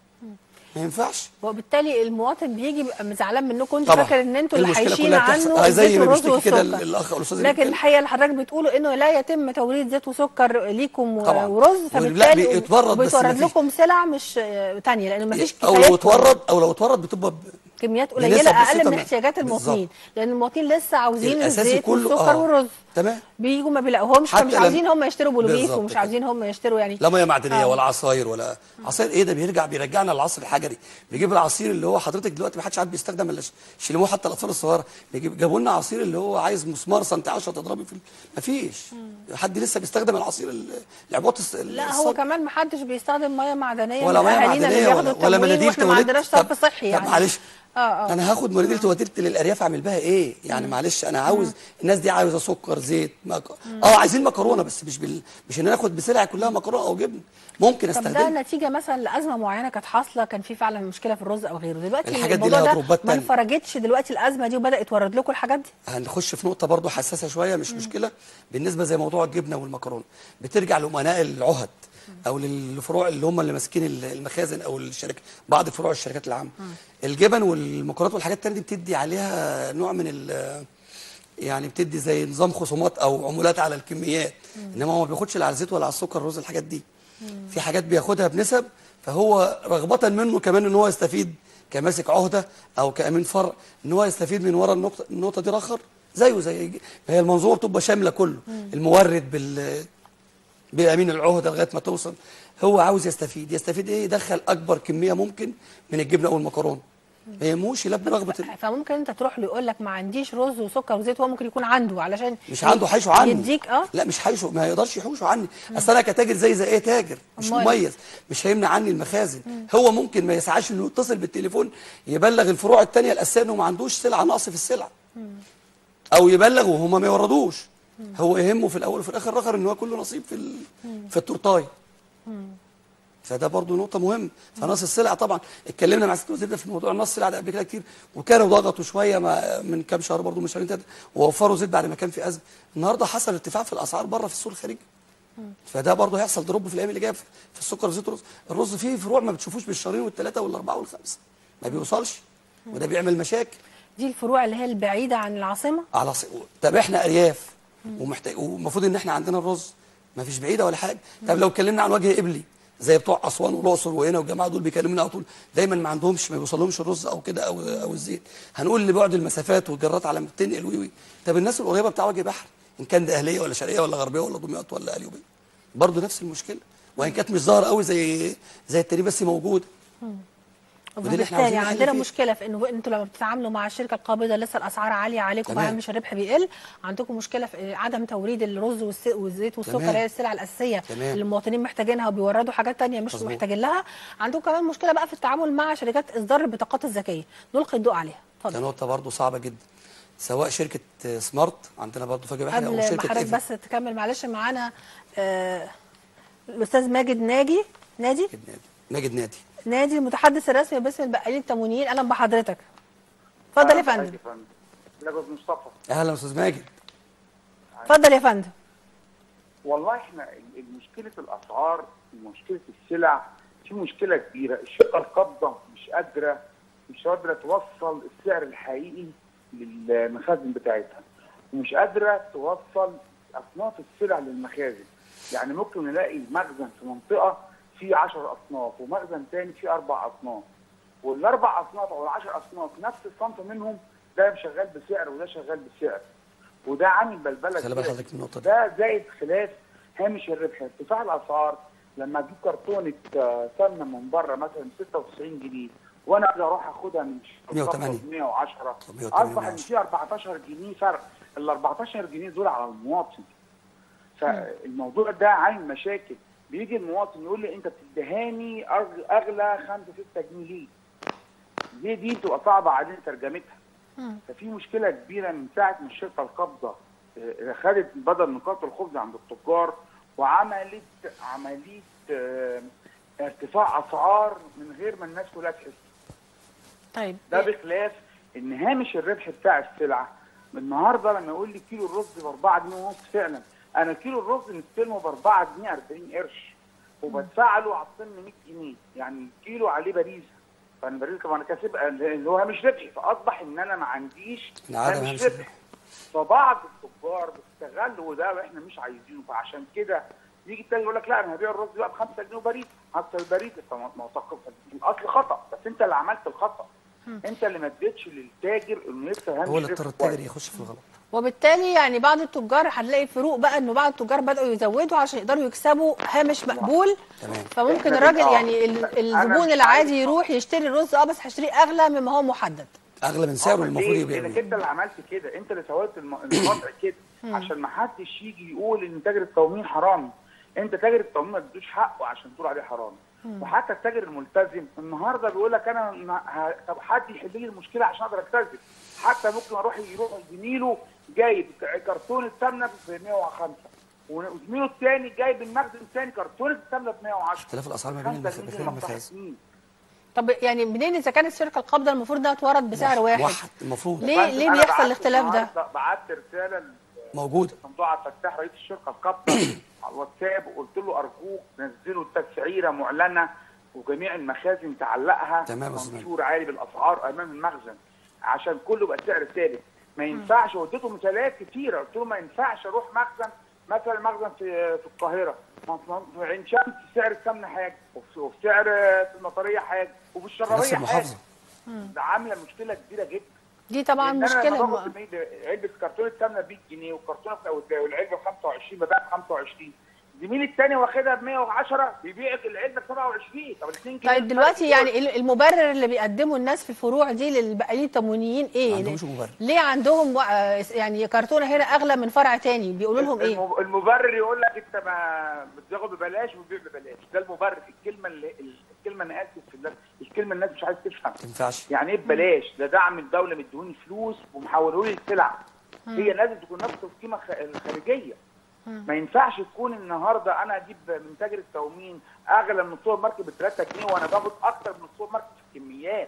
ما ينفعش وبالتالي المواطن بيجي بيبقى زعلان منكم انت طبعا. فاكر ان انتوا اللي المشكلة حايشين كلها بتحصل. عنه آه، زي الزيت ما والرز بيشتكي كده والسكر الأخ والأستاذ لكن بيتكلم. الحقيقه اللي حضرتك بتقوله انه لا يتم توريد زيت وسكر ليكم و- طبعا. ورز لا، فبالتالي بيتورد بس بيتورد مفيش. لكم سلع مش آه، تانية لان مفيش او كفايات لو اتورد او لو اتورد بتبقى ب- كميات بنسب قليله اقل بسيطة من من- احتياجات المواطنين بالظبط. لان المواطنين لسه عاوزين الأساسي الزيت كله، والسكر آه. والرز تمام. بيجوا ما بيلاقوهمش حتى فمش لما- عاوزين هم يشتروا بولوبيف بالظبط ومش كده. عاوزين هم يشتروا يعني لا ميه معدنيه آه. ولا عصاير ولا عصاير ايه ده بيرجع بيرجعنا للعصر الحجري بيجيب العصير اللي هو حضرتك دلوقتي ما حدش عاد بيستخدم الا ش- شيلموه حتى الاطفال الصغيره بيجيب جابوا لنا عصير اللي هو عايز مسمار سنتي 10 تضربي في ال- مفيش حد لسه بيستخدم العصير ال- العبوات الس- لا هو الصب. كمان ما حدش بيستخدم ميه معدنيه ولا من ميه اهالينا اللي معدنيه بياخدوا ولا, ولا التموين مناديل واحنا ما تواليت. عندناش طب- صرف صحي طب يعني معلش اه اه انا هاخد مناديل تواليت للارياف اعمل بها ايه يعني معلش انا عاوز الناس دي عاوزه سكر زيت مك... اه عايزين مكرونه بس مش بال... مش ان انا اخد بسلع كلها مكرونه او جبن ممكن طب ده استخدمها نتيجه مثلا لازمه معينه كانت حاصله كان في فعلا مشكله في الرز او غيره دلوقتي الحاجات دي الموضوع لها ده ضربات ما تانية. انفرجتش دلوقتي الازمه دي وبدات تورد لكم الحاجات دي هنخش في نقطة برضو حساسة شوية مش مشكلة بالنسبة زي موضوع الجبنة والمكرونة بترجع لأمناء العهد أو للفروع اللي هم اللي ماسكين ال- المخازن أو الشركة بعض فروع الشركات العامة الجبن والمكرونات والحاجات التانية دي بتدي عليها نوع من ال يعني بتدي زي نظام خصومات أو عمولات على الكميات إنما هو ما بياخدش لا على الزيت ولا على السكر الرز الحاجات دي في حاجات بياخدها بنسب فهو رغبة منه كمان ان هو يستفيد كماسك عهدة او كأمين فرع ان هو يستفيد من ورا النقطة, النقطة دي رخر زيه زي ما هي المنظومة بتبقى شاملة كله المورد بال بأمين العهدة لغاية ما توصل هو عاوز يستفيد يستفيد ايه يدخل اكبر كمية ممكن من الجبنة او المكرونة ما يهموش يلبي رغبة ال- فممكن انت تروح له يقول لك ما عنديش رز وسكر وزيت هو ممكن يكون عنده علشان مش عنده حيشه عني يديك اه لا مش حيشه ما يقدرش يحوشه عني اصل انا كتاجر زي زي ايه تاجر مش أمال. مميز مش هيمنع عني المخازن هو ممكن ما يسعاش انه يتصل بالتليفون يبلغ الفروع الثانيه الاساسيه انه ما عندوش سلعه نقص في السلعه او يبلغ وهم ما يوردوش هو يهمه في الاول وفي الاخر رخر ان هو كله نصيب في ال... في التورتايه فده برضو نقطة مهمة فنص السلع طبعا اتكلمنا مع ست وزير ده في موضوع نص السلع ده قبل كده كتير وكانوا ضغطوا شوية ما من كام شهر برضو من شهرين تلاتة ووفروا زيت بعد ما كان في أزمة النهاردة حصل ارتفاع في الأسعار بره في السوق الخارجي فده برضه هيحصل دروب في الأيام اللي جاية في في السكر والزيت والرز الرز فيه فروع ما بتشوفوش بالشهرين والثلاثة والأربعة والخمسة ما بيوصلش وده بيعمل مشاكل دي الفروع اللي هي البعيده عن العاصمه على ص... طب احنا ارياف ومحتاج والمفروض ان احنا عندنا الرز ما فيش بعيده ولا حاجه طب لو اتكلمنا عن وجه قبلي زي بتوع اسوان والاقصر وهنا والجماعه دول بيكلمونا على طول دايما ما عندهمش ما بيوصلهمش الرز او كده او او الزيت هنقول لبعد المسافات والجرات على ما بتنقل وي وي طب الناس القريبه بتاع وجه بحر ان كان ده اهليه ولا شرقيه ولا غربيه ولا دمياط ولا قليوبيه برضه نفس المشكله وان كانت مش ظاهره قوي زي زي التاني بس موجوده ودي اللي احنا وبالتالي عاوزين نحل عندنا فيها. مشكله في انه انتوا لما بتتعاملوا مع الشركه القابضه لسه الاسعار عاليه عليكم تمام. وهامش الربح بيقل عندكم مشكله في عدم توريد الرز والس- والزيت والسكر تمام. هي السلع الاساسيه تمام. اللي المواطنين محتاجينها وبيوردوا حاجات تانية مش مظبوط. محتاجين لها عندكم كمان مشكله بقى في التعامل مع شركات اصدار البطاقات الذكيه نلقي الضوء عليها ده اتفضل نقطه برضه صعبه جدا سواء شركه سمارت عندنا برضه فجاه بحري او قبل ما شركه حضرتك إيفن. بس تكمل معلش معانا آه الاستاذ ماجد ناجي نادي ماجد نادي ماجد نادي نادي المتحدث الرسمي باسم البقالين التموينيين اهلا بحضرتك اتفضل يا فندم لجوز مصطفى اهلا استاذ ماجد اتفضل يا فندم والله احنا ال- مشكله الاسعار مشكله السلع في مشكله كبيره الشركه القابضه مش قادره مش قادره توصل السعر الحقيقي للمخازن بتاعتها ومش قادره توصل اصناف السلع للمخازن يعني ممكن نلاقي مخزن في منطقه فيه 10 اصناف ومخزن تاني فيه اربع اصناف والاربع اصناف او العشر اصناف نفس الصنف منهم ده شغال بسعر وده شغال بسعر وده عامل بلبله خلي بال كبيرة حضرتك من النقطة دي. ده زائد خلاف هامش الربح ارتفاع الاسعار لما اجيب كرتونه آه، سمنه من بره مثلا 96 جنيه وانا اقدر اروح اخدها من 180. 110 180 اصبح ان في 14 جنيه فرق ال 14 جنيه دول على المواطن فالموضوع ده عامل مشاكل بيجي المواطن يقول لي انت بتدهاني أغ- اغلى 5 6 جنيه ليه؟ ليه دي بتبقى صعبه علينا ترجمتها ففي مشكله كبيره من ساعه ما الشركه القابضه آه، خدت بدل نقاط الخبز عند التجار وعملت عمليه آه، ارتفاع اسعار من غير ما الناس كلها تحس طيب ده بخلاف ان هامش الربح بتاع السلعه النهارده لما يقول لي كيلو الرز ب 4 جنيه ونص فعلا انا كيلو الرز مستلمه ب 4 جنيه 40 قرش وبدفع له على الطن 100 جنيه يعني الكيلو عليه باريزه فانا باريزه طبعا انا كاسب اللي هو هامش ربحي فاصبح ان انا ما عنديش انعدم هامش هامش ربح الربح. فبعض التجار بيستغلوا وده احنا مش عايزينه فعشان كده يجي التاني يقول لك لا انا هبيع الرز بقى ب 5 جنيه وبريد حتى البريد طب ما هو تق- الاصل خطا بس انت اللي عملت الخطا انت اللي ما اديتش للتاجر انه يكسب هامش هو اللي ربح اضطر كويس. التاجر يخش في الغلط وبالتالي يعني بعض التجار هنلاقي فروق بقى انه بعض التجار بداوا يزودوا عشان يقدروا يكسبوا هامش مقبول تمام فممكن إحنا الراجل بن- آه. يعني ال- أنا الزبون مش العادي عايز- يروح يشتري الرز اه بس هيشتريه اغلى مما هو محدد اغلى من سعره آه، المفروض ليه؟ يبيع لانك بيه انت اللي عملت كده انت اللي سويت الم- الوضع كده عشان ما حدش يجي يقول ان تاجر التومين حرامي انت تاجر التومين ما تدوش حقه عشان تقول عليه حرامي وحتى التاجر الملتزم النهارده بيقول لك انا ما- ه- طب حد يحل لي المشكله عشان اقدر التزم حتى ممكن اروح يروح زميله جايب كرتون السمنه ب 105 وزميله الثاني جايب المخزن الثاني كرتون السمنه ب 110 اختلاف الاسعار ما بين خمسة المخ- جنيه بين المخازن مصلحتين. طب يعني منين اذا كانت الشركه القابضه المفروض انها تورد بسعر واحد واحد المفروض ليه فأنت- ليه أنا بيحصل بعت الاختلاف ده؟ النهاردة- بعت رساله موجود صندوق عبد الفتاح رئيس الشركه القابضه على الواتساب وقلت له ارجوك نزلوا التسعيره معلنه وجميع المخازن تعلقها تمام يا أستاذ منشور عالي بالاسعار امام المخزن عشان كله يبقى سعر ثابت ما ينفعش واديته مثالات كتيره قلت له ما ينفعش اروح مخزن مثلا مخزن في في القاهره ما- ما- في عين شمس سعر السمنه حاجه وفي وفي سعر في المطريه حاجه وفي نفس الشرابيه حاجه المحافظه ده عامله مشكله كبيره جدا دي طبعا لأن أنا مشكله لما م- باخد كمية- علبه كرتونه سمنه ب 100 جنيه والكرتونه والعلبه ب 25 ببيع ب 25 زميلي الثاني واخدها ب 110 بيبيع العلبه ب 27 طب الاثنين جنيه طيب دلوقتي يعني ال- المبرر اللي بيقدمه الناس في الفروع دي للبقالين التموينيين ايه؟ ما عندهمش مبرر. ليه عندهم و- آه يعني كرتونه هنا اغلى من فرع تاني بيقولوا لهم ايه؟ الم- المبرر يقول لك انت ما بتاخد ببلاش وبتبيع ببلاش ده المبرر الكلمه اللي الكلمه انا اسف في الله الكلمه الناس مش عايز تفهم ما تنفعش يعني ايه ببلاش ده دعم الدوله مديوني فلوس ومحولوا لي السلع هي لازم تكون نفس القيمه الخ- الخارجيه ما ينفعش تكون النهارده انا اجيب من تاجر التومين اغلى من السوبر ماركت ب 3 جنيه وانا باخد اكتر من السوبر ماركت في الكميات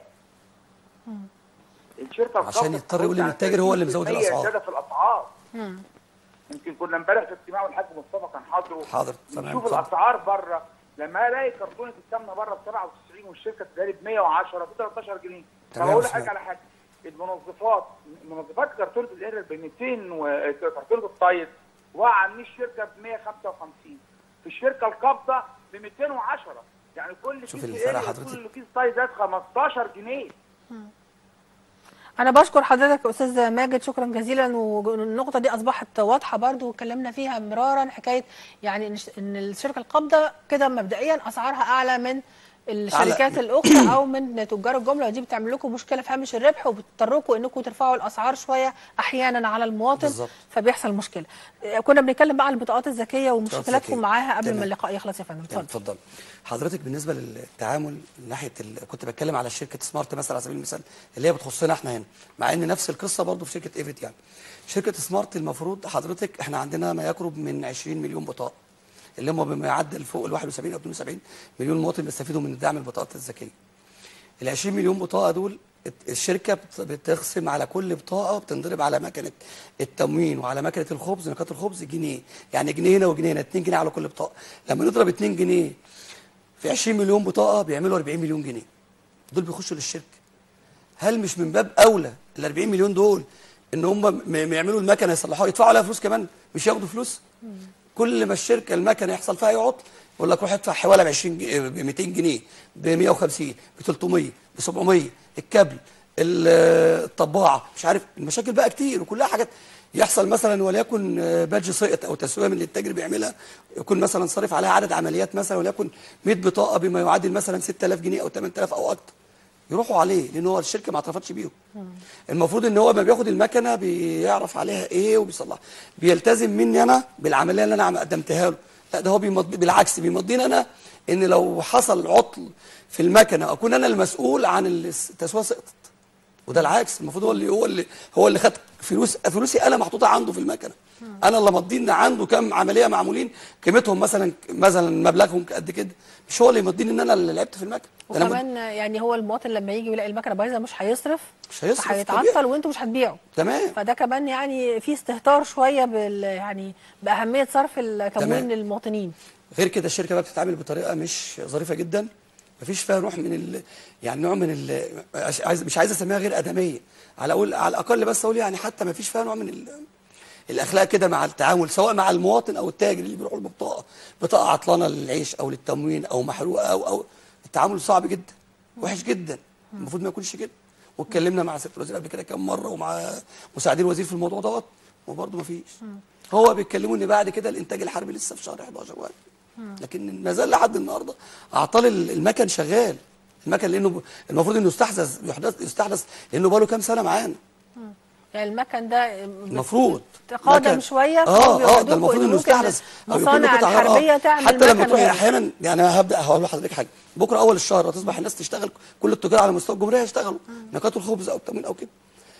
الشركه عشان الخاصة يضطر يقول ان التاجر هو اللي مزود 30% الاسعار زياده في الاسعار مم. يمكن كنا امبارح في اجتماع والحاج مصطفى كان حاضره حاضر تمام نشوف اتفضل. الاسعار بره لما الاقي كرتونه السمنه بره ب 97 والشركه تداري ب 110 ب 13 جنيه طب تمام اقول يا لحضرتك أستاذ. على حاجه المنظفات منظفات كرتونه القرد ب 200 وكرتونه الطايد وقع من الشركه ب 155 في الشركه القابضه ب 210 يعني كل شوف كيس الفرق قرد حضرتك. كل كيس طايد زاد 15 جنيه انا بشكر حضرتك يا استاذ ماجد شكرا جزيلا والنقطه دي اصبحت واضحه برضو واتكلمنا فيها مرارا حكايه يعني إن ش- ان الشركه القابضه كده مبدئيا اسعارها اعلى من الشركات الاخرى او من تجار الجمله ودي بتعمل لكم مشكله في هامش الربح وبتضطركم انكم ترفعوا الاسعار شويه احيانا على المواطن بالظبط. فبيحصل مشكله آه، كنا بنتكلم بقى عن البطاقات الذكيه ومشكلاتكم الذكية. معاها قبل تمام. ما اللقاء يخلص يا فندم تمام، اتفضل اتفضل حضرتك بالنسبه للتعامل من ناحيه ال... كنت بتكلم على شركه سمارت مثلا على سبيل المثال اللي هي بتخصنا احنا هنا مع ان نفس القصه برضو في شركه ايفيت يعني شركه سمارت المفروض حضرتك احنا عندنا ما يقرب من 20 مليون بطاقه اللي هم بما يعدل فوق ال 71 او 72 مليون مواطن بيستفيدوا من دعم البطاقات الذكيه ال 20 مليون بطاقه دول الت- الشركه بت- بتقسم على كل بطاقه بتنضرب على مكنه التموين وعلى مكنه الخبز نقاط الخبز جنيه يعني جنيه هنا وجنيه هنا 2 جنيه على كل بطاقه لما نضرب 2 جنيه في 20 مليون بطاقه بيعملوا 40 مليون جنيه دول بيخشوا للشركه هل مش من باب اولى ال 40 مليون دول ان هم م- م- يعملوا المكنه يصلحوها يدفعوا عليها فلوس كمان مش ياخدوا فلوس كل ما الشركه المكنه يحصل فيها عطل يقول لك روح ادفع حواله ب 20 ب 200 جنيه ب 150 ب 300 ب 700 الكابل ال- الطباعه مش عارف المشاكل بقى كتير وكلها حاجات يحصل مثلا وليكن آه، بادج سقط او تسويه من اللي التاجر بيعملها يكون مثلا صارف عليها عدد عمليات مثلا وليكن 100 بطاقه بما يعادل مثلا 6000 جنيه او 8000 او اكتر يروحوا عليه لان هو الشركه ما اعترفتش بيهم المفروض ان هو ما بياخد المكنه بيعرف عليها ايه وبيصلحها بيلتزم مني انا بالعمليه اللي انا عم- قدمتها له لا ده هو بيمضي بالعكس بيمضيني انا ان لو حصل عطل في المكنه اكون انا المسؤول عن اللي التسويه سقطت وده العكس المفروض هو اللي هو اللي هو اللي خد فلوس فلوسي انا محطوطه عنده في المكنه انا اللي مضيني عنده كام عمليه معمولين قيمتهم مثلا مثلا مبلغهم قد كده مش هو اللي يمضيني ان انا اللي لعبت في المكنه ده أنا مد- وكمان يعني هو المواطن لما يجي ويلاقي المكنه بايظه مش هيصرف مش هيصرف، هيتعطل طبيعي. وانتوا مش هتبيعوا تمام فده كمان يعني في استهتار شويه بال يعني باهميه صرف التموين تمام. للمواطنين غير كده الشركه بقى بتتعامل بطريقه مش ظريفه جدا مفيش فيها نوع من ال... يعني نوع من ال... عايز مش عايز اسميها غير ادميه على اقول على الاقل بس اقول يعني حتى مفيش فيها نوع من ال... الاخلاق كده مع التعامل سواء مع المواطن او التاجر اللي بيروح له ببطاقه بطاقه عطلانه للعيش او للتموين او محروقه او او التعامل صعب جدا وحش جدا المفروض ما يكونش كده واتكلمنا مع سياده الوزير قبل كده كام مره ومع مساعدين الوزير في الموضوع دوت وبرضه مفيش هو بيتكلموا ان بعد كده الانتاج الحربي لسه في شهر 11 واحد لكن ما زال لحد النهارده اعطال ال- المكن شغال المكن لانه ب- المفروض انه يستحدث يحدث يستحدث لانه بقى له كام سنه معانا يعني المكن ده المفروض تقادم مكن- شويه اه اه فبيوعدوكوا ده المفروض إن انه ممكن يستحدث أو يكون له مصانع قطع غيار. الحربيه آه. تعمل حتى لما مكن تروحي غيره. احيانا يعني انا هبدا هقول لحضرتك حاجه بكره اول الشهر هتصبح الناس تشتغل كل التجار على مستوى الجمهوريه يشتغلوا نقاط الخبز او التموين او كده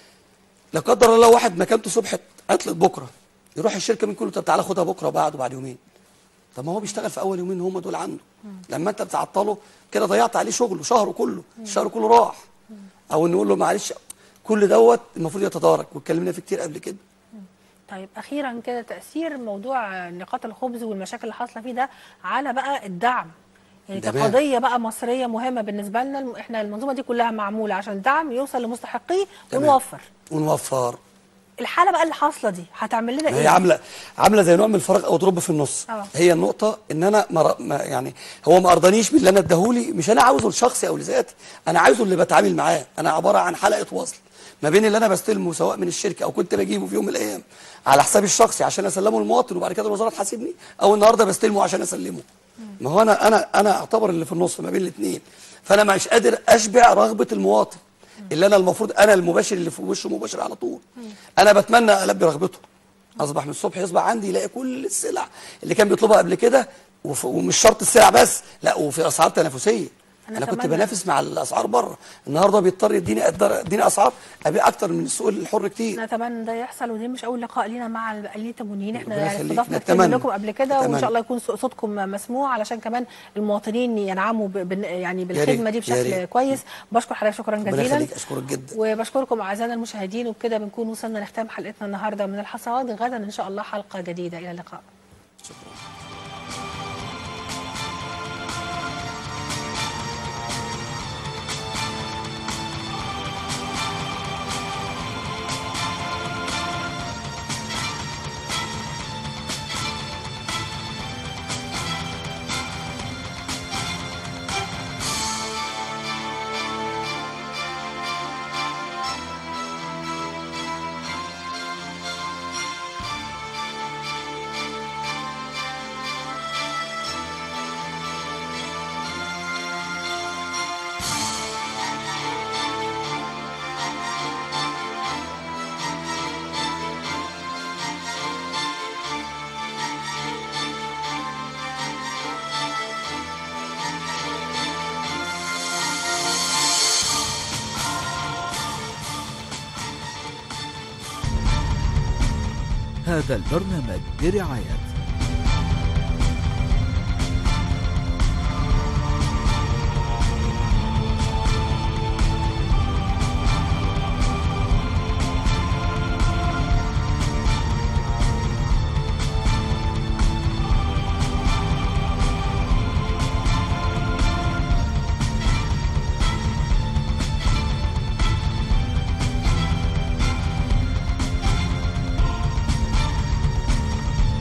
لا قدر الله واحد مكانته الصبح عطلت بكره يروح الشركه من كله طب تعالى خدها بكره وبعد وبعد يومين طب ما هو بيشتغل في اول يومين هم دول عنده لما انت بتعطله كده ضيعت عليه شغله شهره كله الشهر كله راح او نقول له معلش كل دوت المفروض يتدارك واتكلمنا فيه كتير قبل كده طيب اخيرا كده تاثير موضوع نقاط الخبز والمشاكل اللي حاصله فيه ده على بقى الدعم يعني تمام. كقضيه بقى مصريه مهمه بالنسبه لنا الم- احنا المنظومه دي كلها معموله عشان الدعم يوصل لمستحقيه تمام. ونوفر ونوفر الحاله بقى اللي حاصله دي هتعمل لنا ما هي ايه؟ عامله عامله زي نوع من الفراغ او ضرب في النص آه. هي النقطه ان انا ما ما يعني هو ما ارضانيش باللي انا اداهولي مش انا عاوزه لشخصي او لذاتي انا عاوزه اللي بتعامل معاه انا عباره عن حلقه وصل ما بين اللي انا بستلمه سواء من الشركه او كنت بجيبه في يوم من الايام على حسابي الشخصي عشان اسلمه للمواطن وبعد كده الوزاره تحاسبني او النهارده بستلمه عشان اسلمه ما هو انا انا انا اعتبر اللي في النص ما بين الاثنين فانا مش قادر اشبع رغبه المواطن اللي انا المفروض انا المباشر اللي في وشه مباشر على طول انا بتمنى البي رغبته اصبح من الصبح يصبح عندي يلاقي كل السلع اللي كان بيطلبها قبل كده وف- ومش شرط السلع بس لا وفي اسعار تنافسيه أنا انا, كنت أتمنى. بنافس مع الاسعار بره النهارده بيضطر يديني أقدر- يديني اسعار ابيع اكتر من السوق الحر كتير نتمنى ده يحصل ودي مش اول لقاء لينا مع البقالين التموينيين احنا ربنا يعني يخليك. استضفنا كتير نتمنى. منكم قبل كده وان نتمنى. شاء الله يكون ص- صوتكم مسموع علشان كمان المواطنين ينعموا ب- بال- يعني بالخدمه دي يا بشكل ريت. كويس بشكر حضرتك شكرا ربنا جزيلا يخليك اشكرك جدا وبشكركم اعزائنا المشاهدين وبكده بنكون وصلنا لختام حلقتنا النهارده من الحصاد غدا ان شاء الله حلقه جديده الى اللقاء هذا البرنامج برعاية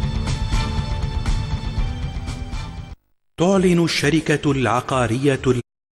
تعلن الشركة العقارية